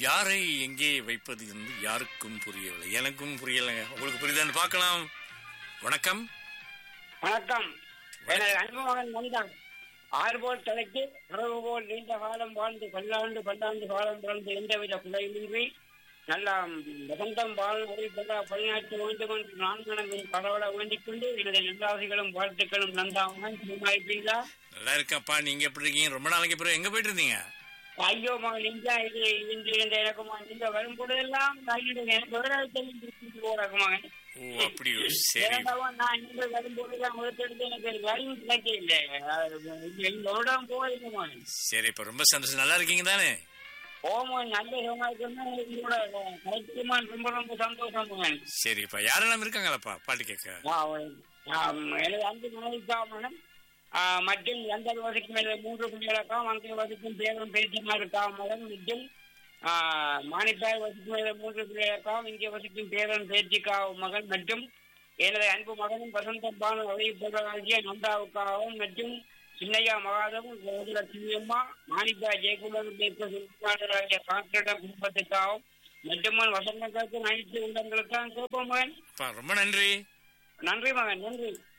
யாரை எங்கே வைப்பது என்று யாருக்கும் புரியவில்லை எனக்கும் புரியலைங்க உங்களுக்கு புரியுதான்னு பார்க்கலாம் வணக்கம் வணக்கம் எனது அன்பு மகன் நந்தன் ஆறு போல் தலைக்கு உறவு போல் நீண்ட காலம் வாழ்ந்து பல்லாண்டு பல்லாண்டு காலம் வாழ்ந்து எந்தவித குறையின்றி நல்ல வசந்தம் வாழ்வதை பல பணியாற்ற வேண்டும் என்று நான் மனதில் பரவல வேண்டிக் கொண்டு எனது நல்லாசிகளும் வாழ்த்துக்களும் நந்தாமகன் சும்மாயிருப்பீங்களா நல்லா இருக்கப்பா நீங்க எப்படி இருக்கீங்க ரொம்ப நாளைக்கு பிறகு எங்க போயிட்டு இருந்தீங்க ஐயோ மகன் நெஞ்சா இது இன்று இந்த எனக்கு மகன் இந்த வரும்போதெல்லாம் கையில எனக்கு விவரத்தை போறாங்க மகன் ஓ அப்படியோ சரி ஏனடாவா, நான் இங்க வரும்போதெல்லாம் முதற்கெடுத்து எனக்கு வரும் கிடைக்க இல்லை எங்களோட போயிருக்க மகன் சரி இப்ப ரொம்ப சந்தோஷம் நல்லா இருக்கீங்க தானே ஓமன் நல்ல சுகமா இருக்குன்னா உங்களோட கருத்துமான் ரொம்ப ரொம்ப சந்தோஷம் மகன் சரி இப்ப யாரெல்லாம் இருக்காங்களாப்பா பாட்டு கேட்க நான் நான் எனது அன்பு மனைவிக்காமனும் மற்றும் எந்த வசிக்கும் எனது மூன்று பிள்ளைகளுக்கும் அந்த வசிக்கும் பேரும் பேச்சியமா இருக்காமலும் மற்றும் மானிப்பாய் வசிக்கும் எனது மூன்று பிள்ளைகளுக்கும் இங்கே வசிக்கும் பேரன் பேச்சிக்காவும் மகன் மற்றும் எனது அன்பு மகனும் வசந்த பானு வழிபடுறாகிய நந்தாவுக்காகவும் மற்றும் சின்னையா மகாதவும் லட்சுமி அம்மா மாணிப்பா ஜெயக்குமார் தேசிய காத்திட குடும்பத்துக்காகவும் மற்றும் வசந்தங்களுக்கு அனைத்து உள்ளங்களுக்காகவும் கேட்போம் மகன் அப்பா ரொம்ப நன்றி நன்றி மகன் நன்றி